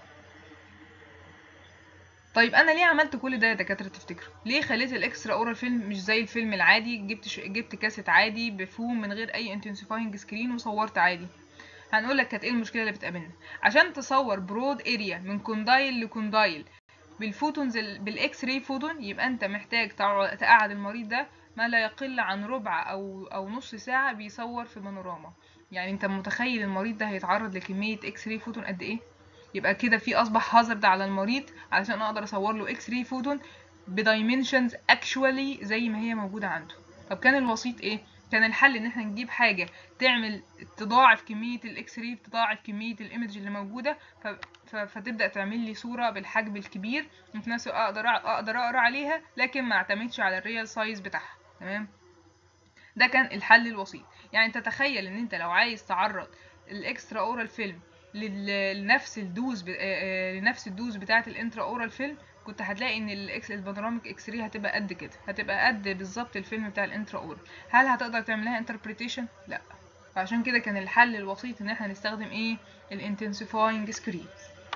طيب انا ليه عملت كل ده يا دكاتره تفتكروا ليه خليت الاكسترا اورال فيلم مش زي الفيلم العادي جبت ش... جبت كاسيت عادي بفوم من غير اي انتنسيفاينج سكرين وصورت عادي هنقول لك كانت ايه المشكله اللي بتقابلنا عشان تصور برود اريا من كوندايل لكوندايل بالفوتونز ال... بالاكس راي فوتون يبقى انت محتاج تقع- تقعد المريض ده ما لا يقل عن ربع او او نص ساعه بيصور في بانوراما يعني انت متخيل المريض ده هيتعرض لكميه اكس راي فوتون قد ايه يبقى كده في اصبح هازارد على المريض علشان اقدر اصور له اكس راي فوتون بدايمنشنز اكشوالي زي ما هي موجوده عنده طب كان الوسيط ايه كان الحل ان احنا نجيب حاجه تعمل تضاعف كميه الاكس راي تضاعف كميه الايمج اللي موجوده ف... ف... فتبدا تعمل لي صوره بالحجم الكبير وفي نفس الوقت اقدر أ- اقدر اقرا عليها لكن ما اعتمدش على الريال سايز بتاعها تمام ده كان الحل الوسيط يعني انت تخيل ان انت لو عايز تعرض الاكسترا اورال فيلم لل- لنفس الدوز ب... آه، آه، لنفس الدوز بتاعه الانترا اورال فيلم كنت هتلاقي ان الاكس البانوراميك اكس راي هتبقى قد كده هتبقى قد بالظبط الفيلم بتاع الانترا اورال هل هتقدر تعملها انتربريتيشن لا فعشان كده كان الحل الوسيط ان احنا نستخدم ايه الانتنسيفاينج سكرين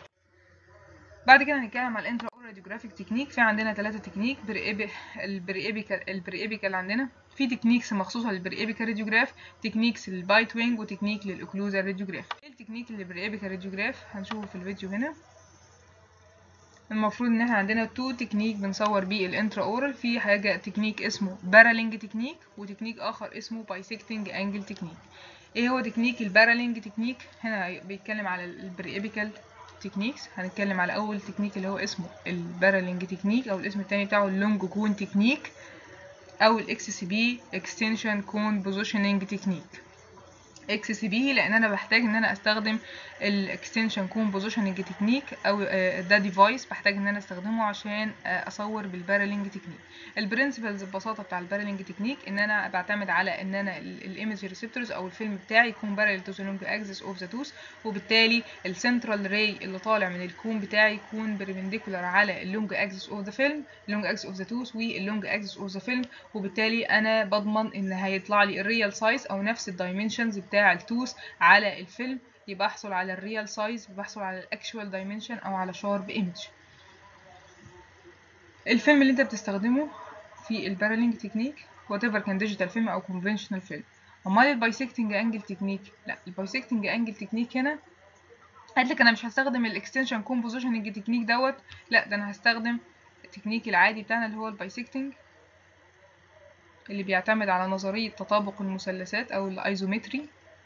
بعد كده هنتكلم على الانترا اورال راديوجرافيك تكنيك في عندنا ثلاثة تكنيك البريبيكال البريبيكال عندنا في تكنيكس مخصوصة للبريبيكال راديوجراف تكنيكس للبايت وينج وتكنيك للاوكلوزال راديوجراف ايه التكنيك اللي بريبيكال راديوجراف هنشوفه في الفيديو هنا المفروض ان احنا عندنا تو تكنيك بنصور بيه الانترا اورال في حاجه تكنيك اسمه بارالينج تكنيك وتكنيك اخر اسمه بايسكتنج انجل تكنيك ايه هو تكنيك البارالينج تكنيك هنا بيتكلم على البريبيكال تكنيكس هنتكلم على اول تكنيك اللي هو اسمه البارالينج تكنيك او الاسم التاني بتاعه اللونج كون تكنيك او الاكس سي بي اكستنشن كون بوزيشننج تكنيك اكس سي بي لان انا بحتاج ان انا استخدم الاكستنشن كون بوزيشننج تكنيك او آه، ده ديفايس بحتاج ان انا استخدمه عشان آه، اصور بالبارالينج تكنيك البرنسبلز ببساطه بتاع البارالينج تكنيك ان انا بعتمد على ان انا الايمج ريسبتورز او الفيلم بتاعي يكون باراليل تو ذا لونج اكسس اوف ذا توث وبالتالي السنترال راي اللي طالع من الكون بتاعي يكون بربنديكولار على اللونج اكسس اوف ذا فيلم اللونج اكسس اوف ذا توث واللونج اكسس اوف ذا فيلم وبالتالي انا بضمن ان هيطلع لي الريال سايز او نفس الدايمنشنز بتاع التوث على الفيلم يبقى احصل على الريال سايز بحصل على الاكشوال دايمنشن او على شارب ايمج الفيلم اللي انت بتستخدمه في البارالينج تكنيك وات ايفر كان ديجيتال فيلم او كونفنشنال فيلم امال البايسكتنج انجل تكنيك لا البايسكتنج انجل تكنيك هنا قال لك انا مش هستخدم الاكستنشن كومبوزيشننج تكنيك دوت لا ده انا هستخدم التكنيك العادي بتاعنا اللي هو البايسكتنج اللي بيعتمد على نظرية تطابق المثلثات أو الأيزومتري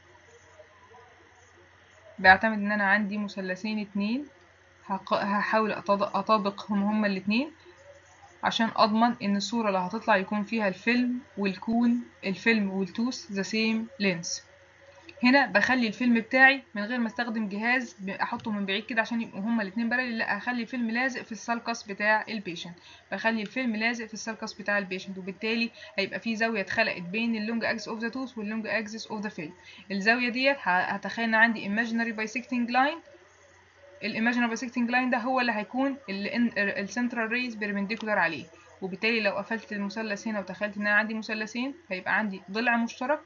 بيعتمد إن أنا عندي مثلثين اتنين هق- هحاول أطاد- أطابقهم هما الاتنين عشان أضمن إن الصورة اللي هتطلع يكون فيها الفيلم والكون الفيلم والتوث ذا سيم لينس هنا بخلي الفيلم بتاعي من غير ما استخدم جهاز ب- احطه من بعيد كده عشان يبقوا هما الاتنين بارل لا اخلي الفيلم لازق في السالكس بتاع البيشنت بخلي الفيلم لازق في السالكس بتاع البيشنت وبالتالي هيبقى في زاويه اتخلقت بين اللونج اكسس اوف ذا توث واللونج اكسس اوف ذا فيلم الزاويه ديت ه- هتخيل ان عندي imaginary bisecting line الايماجينري bisecting line ده هو اللي هيكون السنترال ريز بيربنديكولار عليه وبالتالي لو قفلت المثلث هنا وتخيلت ان انا عندي مثلثين هيبقى عندي ضلع مشترك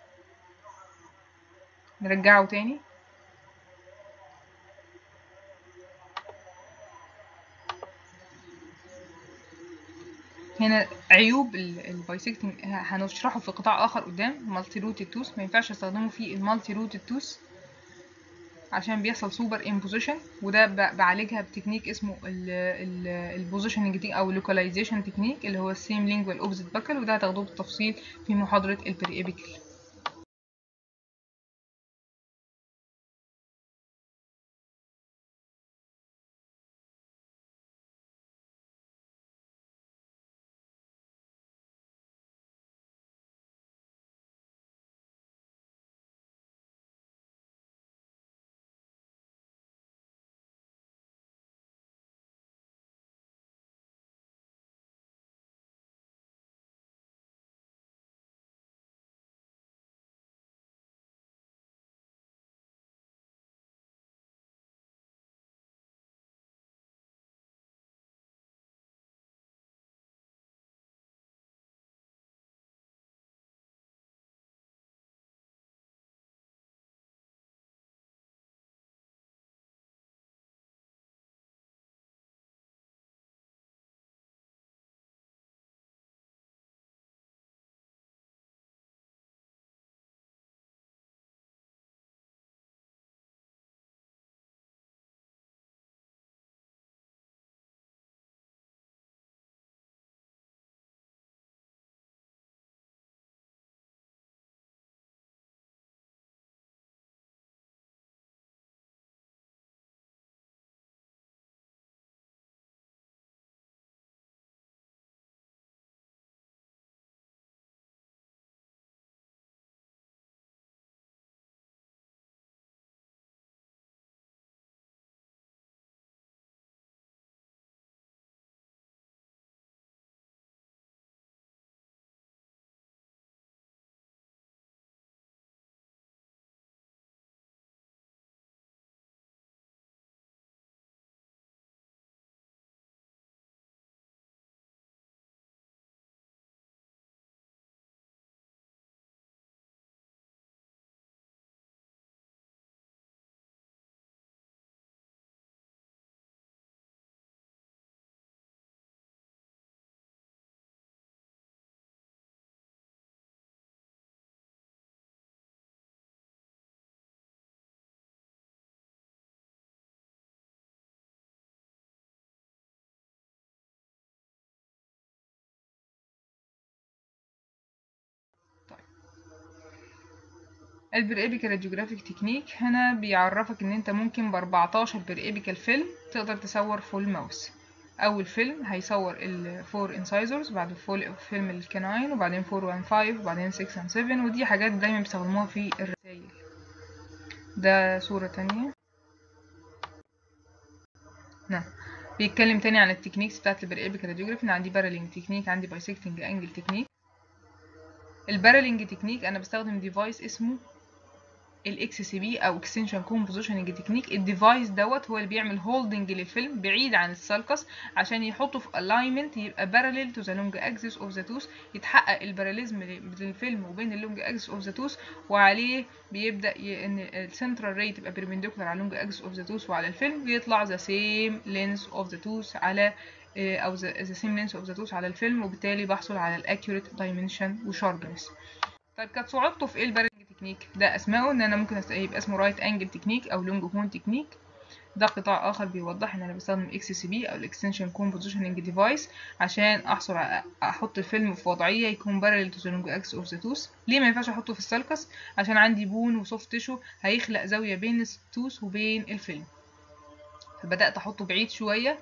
نرجعه تاني هنا عيوب البايسكتنج هنشرحه في قطاع اخر قدام مالتي روتد توث ما ينفعش استخدمه في المالتي روتد توث عشان بيحصل سوبر امبوزيشن وده ب- بعالجها بتكنيك اسمه البوزيشننج او اللوكاليزيشن تكنيك اللي هو السيم لينجوال اوبزيت باكل وده هتاخدوه بالتفصيل في محاضره البريبيكال البريبيكال راديوجرافيك تكنيك هنا بيعرفك ان انت ممكن ب 14 بريبيكال فيلم تقدر تصور فول ماوس اول فيلم هيصور الفور انسايزرز بعد الفول فيلم الكناين وبعدين 415 وبعدين 6 and 7 ودي حاجات دايما بيستخدموها في الرسائل ده صورة تانية نعم بيتكلم تاني عن التكنيكس بتاعت البريبيكال راديوجرافي عندي بارالينج تكنيك عندي بايسكتنج انجل تكنيك البارالينج تكنيك انا بستخدم ديفايس اسمه الاكس سي بي او اكستنشن كومبوزيشننج تكنيك الديفايس دوت هو اللي بيعمل هولدنج للفيلم بعيد عن السالكس عشان يحطه في الاينمنت يبقى باراليل تو ذا لونج اكسس اوف ذا توث يتحقق الباراليزم بين الفيلم وبين اللونج اكسس اوف ذا توث وعليه بيبدا ي... ان السنترال ري تبقى بيربنديكولار على اللونج اكسس اوف ذا توث وعلى الفيلم بيطلع ذا سيم لينس اوف ذا توث على او ذا سيم لينس اوف ذا توث على الفيلم وبالتالي بحصل على الاكيوريت دايمنشن وشاربنس طيب كانت صعوبته في ايه البارالينج تكنيك ده اسمائه ان انا ممكن يبقى اسمه رايت انجل تكنيك او لونج هون تكنيك ده قطاع اخر بيوضح ان انا بستخدم اكس سي بي او الاكستنشن كومبوزيشننج ديفايس عشان احصل على احط الفيلم في وضعيه يكون بارل تو ذا لونج اكس اوف ذا توث ليه ما ينفعش احطه في السالكس عشان عندي بون وسوفت تيشو هيخلق زاويه بين التوث وبين الفيلم فبدات احطه بعيد شويه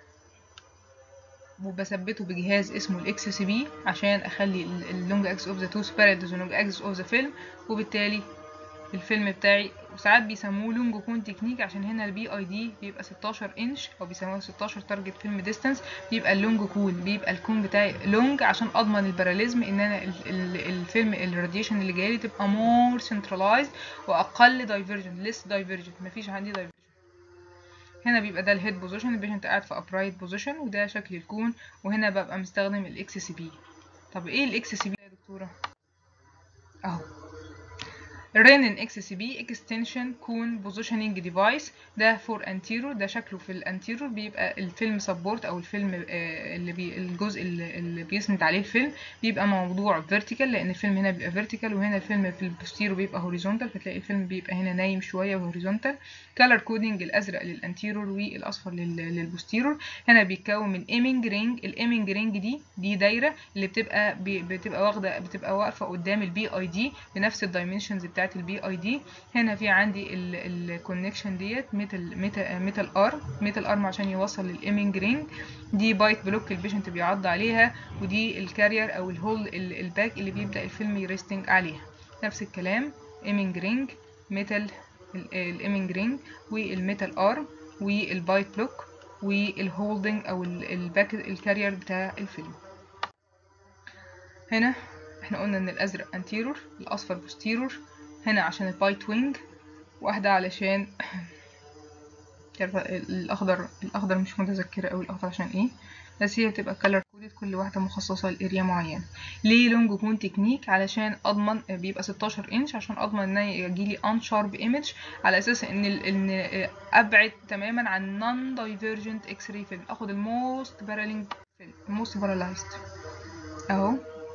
وبثبته بجهاز اسمه الاكس سي بي عشان اخلي اللونج اكس اوف ذا توث بارل تو ذا لونج اكس اوف ذا فيلم وبالتالي الفيلم بتاعي وساعات بيسموه لونج كون تكنيك عشان هنا البي اي دي بيبقى 16 انش او بيسموه 16 تارجت فيلم ديستانس بيبقى اللونج كون بيبقى الكون بتاعي لونج عشان اضمن الباراليزم ان انا الفيلم الراديشن اللي جاي لي تبقى مور سنترلايزد واقل دايفرجن ليس دايفرجن مفيش عندي دايفرجن هنا بيبقى ده الهيد بوزيشن البيشنت قاعد في ابرايت بوزيشن وده شكل الكون وهنا ببقى مستخدم الاكس سي بي طب ايه الاكس سي بي يا دكتوره اهو رينين اكس سي بي اكستنشن كون بوزيشننج ديفايس ده فور انتيرور ده شكله في الانتيرور بيبقى الفيلم سبورت او الفيلم اللي بي الجزء اللي بيسند عليه الفيلم بيبقى موضوع فيرتيكال لان الفيلم هنا بيبقى فيرتيكال وهنا الفيلم في البوستيرور بيبقى هوريزونتال فتلاقي الفيلم بيبقى هنا نايم شويه وهوريزونتال كلر كودنج الازرق للانتيرور والاصفر للبوستيرور هنا بيتكون من ايمنج رينج الايمنج رينج دي دي دايره اللي بتبقى بتبقى واخده بتبقى واقفه قدام البي اي دي بنفس الدايمنشنز بتاعت بتاعت البي اي دي هنا في عندي الكونكشن ديت ميتال ميتال ميتال ارم ميتال ارم عشان يوصل للايمنج رينج دي بايت بلوك البيشنت بيعض عليها ودي الكارير او الهول الباك اللي بيبدا الفيلم يريستنج عليها نفس الكلام ايمنج رينج ميتال الايمنج رينج والميتال ارم والبايت بلوك والهولدنج او الباك الكارير بتاع الفيلم هنا احنا قلنا ان الازرق انتيرور الاصفر بوستيرور هنا عشان البايت وينج واحدة علشان الاخضر الاخضر مش متذكرة اوي الاخضر عشان ايه بس هي بتبقى كلر كودد كل واحدة مخصصة لاريا معينة ليه لونج كون تكنيك علشان اضمن بيبقى 16 انش عشان اضمن ان يجيلي ان شارب ايمج على اساس ان ان ابعد تماما عن نون دايفرجنت اكس راي فيلم اخد الموست بارالينج فيلم الموست بارالايزد اهو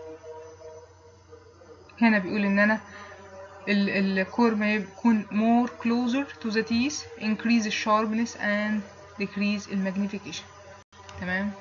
هنا بيقول ان انا الكور ما يكون more closer to the teeth increase the sharpness and decrease المagnification تمام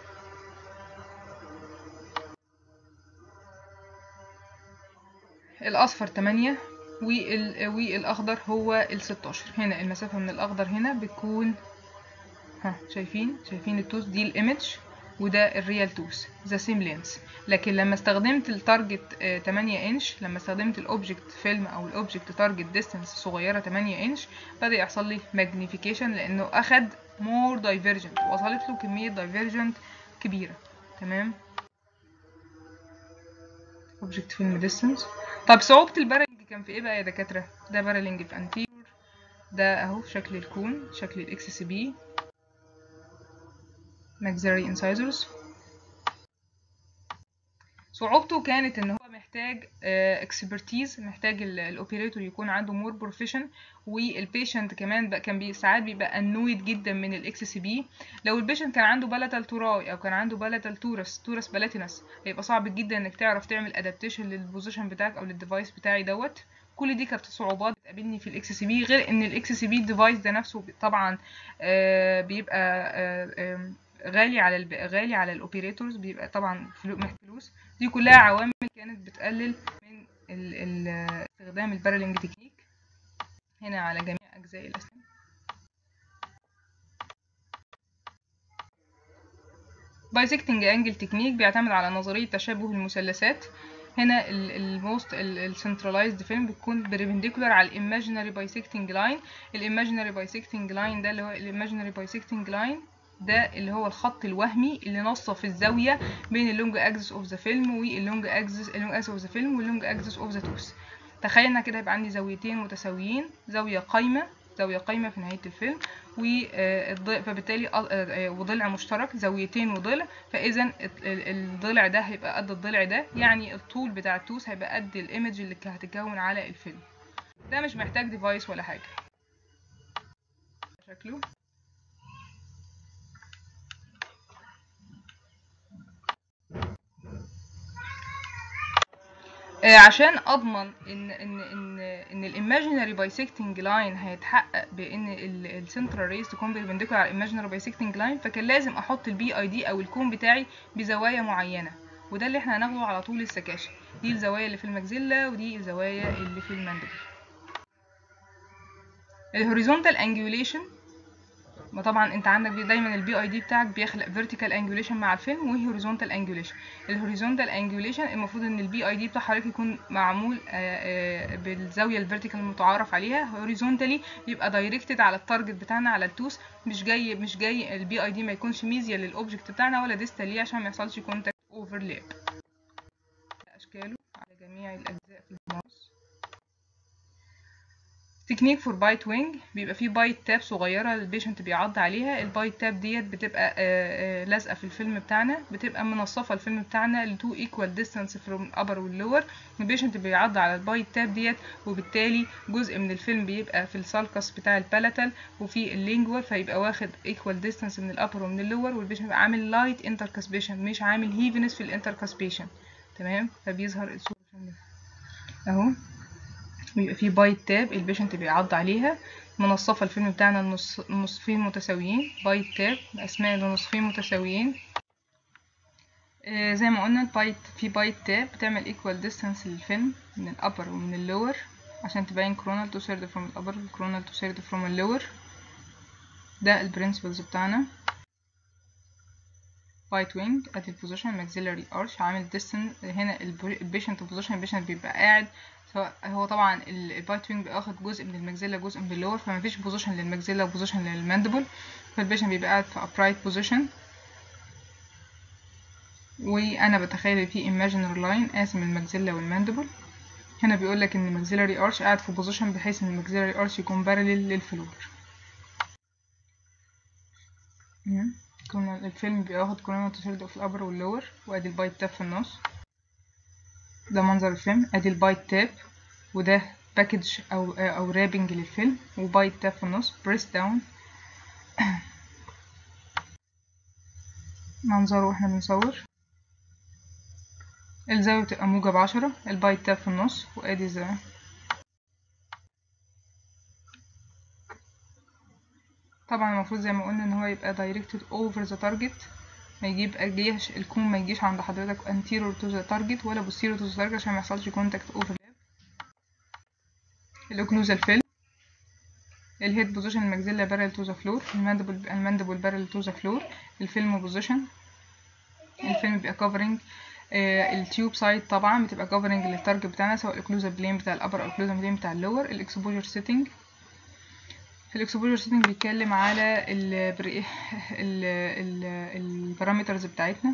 الأصفر 8 وال... والأخضر هو ال 16 هنا المسافة من الأخضر هنا بتكون ها شايفين شايفين التوث دي الإيمج وده الريال توث ذا سيم لينس لكن لما استخدمت التارجت 8 انش لما استخدمت الاوبجكت فيلم او الاوبجكت تارجت ديستانس صغيره 8 انش بدا يحصل لي ماجنيفيكيشن لانه اخد مور دايفرجنت وصلت له كميه دايفرجنت كبيره تمام اوبجكت فيلم ديستانس طب صعوبه البارلنج كان في ايه بقى يا دكاتره ده بارلنج في انتيرور ده اهو شكل الكون شكل الاكس سي بي maxillary incisors صعوبته كانت ان هو محتاج اكسبرتيز محتاج الاوبريتور يكون عنده مور بروفيشن والبيشنت كمان كان بي ساعات بيبقى انويد جدا من الاكس سي بي لو البيشنت كان عنده بلاتال توراي او كان عنده بلاتال تورس تورس بلاتينس هيبقى صعب جدا انك تعرف تعمل ادابتيشن للبوزيشن بتاعك او للديفايس بتاعي دوت كل دي كانت صعوبات بتقابلني في الاكس سي بي غير ان الاكس سي بي الديفايس ده نفسه طبعا آه بيبقى آه آه غالي على الب... غالي على الاوبريتورز بيبقى طبعا فلوس فلوس دي كلها عوامل كانت بتقلل من ال ال استخدام البارالينج تكنيك هنا على جميع أجزاء الأسنان بايسكتنج انجل تكنيك بيعتمد على نظرية تشابه المثلثات هنا الموست السنترلايزد فيلم بتكون بريبنديكولار على الايماجينري بايسكتنج لاين الايماجينري بايسكتنج لاين ده اللي هو الايماجينري بايسكتنج لاين ده اللي هو الخط الوهمي اللي نصف الزاويه بين اللونج اكسس اوف ذا فيلم واللونج اكسس اللونج اكسس اوف ذا فيلم واللونج اكسس اوف ذا توث تخيل ان كده يبقى عندي زاويتين متساويين زاويه قايمه زاويه قايمه في نهايه الفيلم فبالتالي وضلع مشترك زاويتين وضلع فاذا الضلع ده هيبقى قد الضلع ده يعني الطول بتاع التوث هيبقى قد الايمج اللي هتتكون على الفيلم ده مش محتاج ديفايس ولا حاجه شكله عشان اضمن ان ان ان ان الايماجينري بايسكتنج لاين هيتحقق بان السنترال ريز تكون بيربنديكولار على الايماجينري بايسكتنج لاين فكان لازم احط البي اي دي او الكون بتاعي بزوايا معينه وده اللي احنا هناخده على طول السكاشن دي الزوايا اللي في المجزله ودي الزوايا اللي في المندبل الهوريزونتال انجوليشن ما طبعا انت عندك دايما البي اي دي بتاعك بيخلق فيرتيكال انجوليشن مع الفيلم وهوريزونتال انجوليشن الهوريزونتال انجوليشن المفروض ان البي اي دي بتاع حضرتك يكون معمول بالزاويه الفيرتيكال المتعارف عليها هوريزونتالي يبقى دايركتد على التارجت بتاعنا على التوس مش جاي مش جاي البي اي دي ما يكونش ميزيا للاوبجكت بتاعنا ولا ديستال ليه عشان ما يحصلش كونتاكت اوفرلاب اشكاله على جميع الاجزاء في الماوس تكنيك فور بايت وينج بيبقى فيه بايت تاب صغيره البيشنت بيعض عليها البايت تاب ديت بتبقى لازقه في الفيلم بتاعنا بتبقى منصفه الفيلم بتاعنا لتو ايكوال ديستانس فروم الابر واللور البيشنت بيعض على البايت تاب ديت وبالتالي جزء من الفيلم بيبقى في السالكس بتاع البالاتال وفي اللينجوال فيبقى واخد ايكوال ديستانس من الابر ومن اللور والبيشنت بيبقى عامل لايت انتركاسبيشن مش عامل هيفنس في الانتركاسبيشن تمام فبيظهر الصوره اهو بيبقى فيه بايت تاب البيشنت بيعض عليها منصفة الفيلم بتاعنا النص نصفين متساويين بايت تاب أسماء لنصفين متساويين آه زي ما قلنا البايت في بايت تاب بتعمل equal distance للفيلم من الأبر ومن اللور عشان تبين coronal to third from الأبر coronal to third from اللور ده البرنسبلز بتاعنا بايت وينج ادي البوزيشن maxillary arch عامل distance هنا البيشنت بوزيشن البيشنت بيبقى قاعد سواء هو طبعا البايت وينج بياخد جزء من المجزلة جزء من اللور فمفيش بوزيشن للمجزلة وبوزيشن للماندبل فالبيشنت بيبقى قاعد في upright position وانا بتخيل في imaginary line قاسم المجزلة والماندبل هنا بيقول لك ان المجزلري ارش قاعد في بوزيشن بحيث ان المجزلري ارش يكون بارلل للفلور كنا الفيلم بياخد كورونا تشرد في الابر واللور وادي البايت تاب في النص ده منظر الفيلم ادي البايت تاب وده باكج او او رابنج للفيلم وبايت تاب في النص بريس داون منظره واحنا بنصور الزاوية بتبقى موجب عشرة البايت تاب في النص وادي الزاوية طبعا المفروض زي ما قلنا ان هو يبقى directed over the target ما يجيب جيش الكون ما يجيش عند حضرتك anterior to the target ولا posterior to the target عشان ما يحصلش contact overlap الاوكلوزال فيلم الهيد بوزيشن المجزلة بارل تو ذا فلور الماندبل الماندبل بارل تو ذا فلور الفيلم بوزيشن الفيلم بيبقى كفرنج آه التيوب سايد طبعا بتبقى كفرنج للتارجت بتاعنا سواء الاوكلوزال بلين بتاع الابر او الاوكلوزال بلين بتاع اللور الاكسبوجر سيتنج الاكسبوجر سيتنج بيتكلم على البارامترز بتاعتنا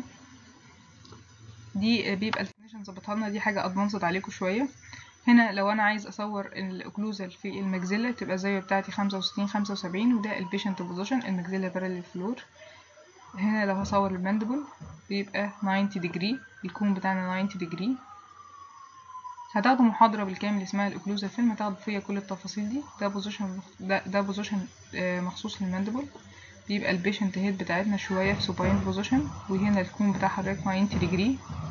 دي بيبقى الديفينيشن ظبطها لنا دي حاجه ادفانسد عليكم شويه هنا لو انا عايز اصور الاوكلوزال في المجزله تبقى الزاويه بتاعتي خمسة وستين خمسة وسبعين وده البيشنت بوزيشن المجزله بارل الفلور هنا لو هصور الماندبل بيبقى 90 ديجري الكون بتاعنا 90 ديجري هتاخدوا محاضرة بالكامل اسمها الأوكلوزال فيلم هتاخدوا فيها كل التفاصيل دي ده بوزيشن ده, ده بوزيشن مخصوص للماندبل بيبقى البيشنت هيد بتاعتنا شوية في سوباين بوزيشن وهنا الكون بتاع حضرتك 90 ديجري